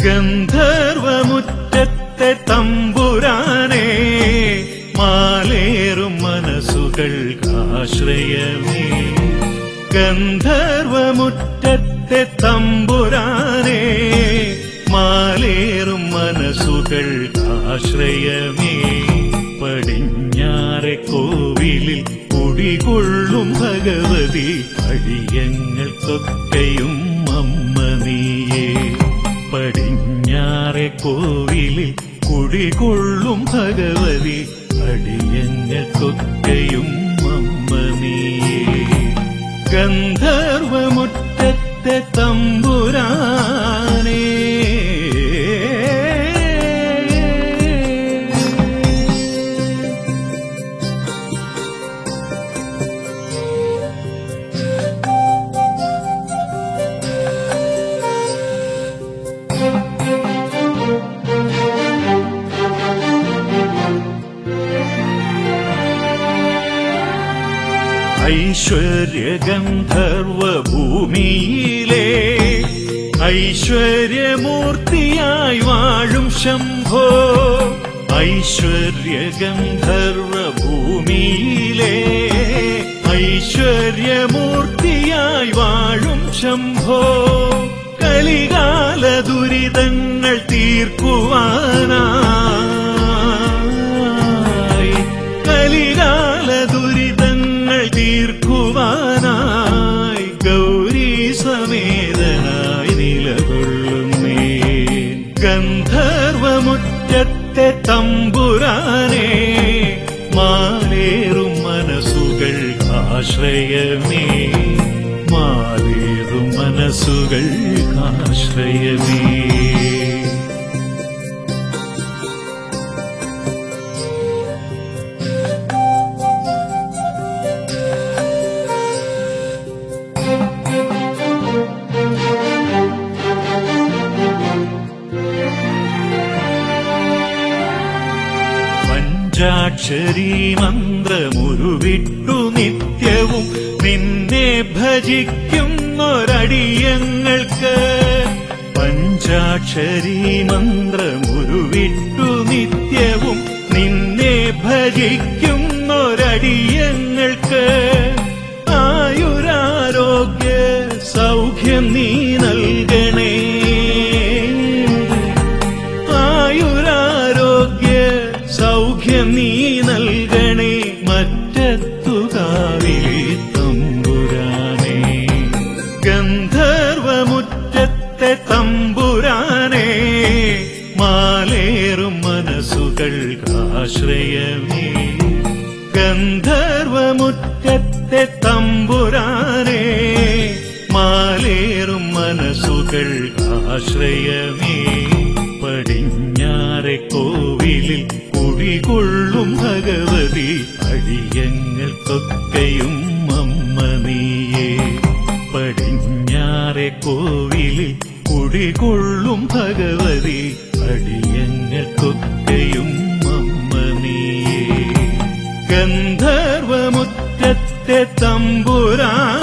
ഗന്ധർവമുറ്റത്തെ തമ്പുരാനെ മാലേറും മനസ്സുകൾക്കാശ്രയമേ ഗന്ധർവമുറ്റത്തെ തമ്പുരാനെ മാലേറും മനസ്സുകൾക്കാശ്രയമേ പടിഞ്ഞാറെ കോവിലിൽ കുടികൊള്ളും ഭഗവതി അടിയങ്ങൾക്കൊക്കെയും അമ്മ നീയേ പടിഞ്ഞാറെ കോവിലിൽ കുടികൊള്ളും ഭഗവതി അടിയങ്ങൾക്കൊക്കെയും അമ്മ നീയേ ഗന്ധർവമുറ്റത്തെ തമ്പുരാനേ ഐശ്വര്യഗന്ധർവഭൂമിയിലെ ഐശ്വര്യമൂർത്തിയായി വാഴും ശംഭോ ഐശ്വര്യഗന്ധർവഭൂമിയിലെ ഐശ്വര്യമൂർത്തിയായി വാഴും ശംഭോ കലികാല ദുരിതങ്ങൾ തീർക്കുവാനായി കലികാല ദുരിതങ്ങൾ തീർക്കുവാനായി ഗൗരി സമേതനായി നിലകൊള്ളുന്നേ ഗന്ധർവമുറ്റത്തെ തമ്പുരാനെ മാലേറും മനസ്സുകൾക്കാശ്രയമേ മാലേറും മനസ്സുകൾക്കാശ്രയമേ പഞ്ചാക്ഷരി മന്ത്രമുരുവിട്ടു നിത്യവും നിന്നെ ഭജിക്കുന്നൊരടിയങ്ങൾക്ക് പഞ്ചാക്ഷരി മന്ത്രമുരുവിട്ടു നിത്യവും നിന്നെ ഭജിക്കുന്നൊരടിയങ്ങൾക്ക് ആയുരാരോഗ്യ സൗഖ്യം നീ നൽകണേ ആയുരാരോഗ്യ സൗഖ്യം നീ നൽകണേ മറ്റത്തുകാവിലെ തമ്പുരാനെ ഗന്ധർവമുറ്റത്തെ തമ്പുരാനെ മാലേറും മനസ്സുകൾക്കാശ്രയമേ ഗന്ധർവമുറ്റത്തെ തമ്പുരാനെ മാലേറും മനസ്സുകൾക്കാശ്രയമേ പടിഞ്ഞാറെ കോവിലിൽ കുടികൊള്ളും ഭഗവതി അടിയങ്ങൾക്കൊക്കെയും അമ്മ നീയേ പടിഞ്ഞാറെ കോവിലിൽ കുടികൊള്ളും ഭഗവതി അടിയങ്ങൾക്കൊക്കെയും അമ്മ നീയേ ഗന്ധർവമുറ്റത്തെ തമ്പുരാ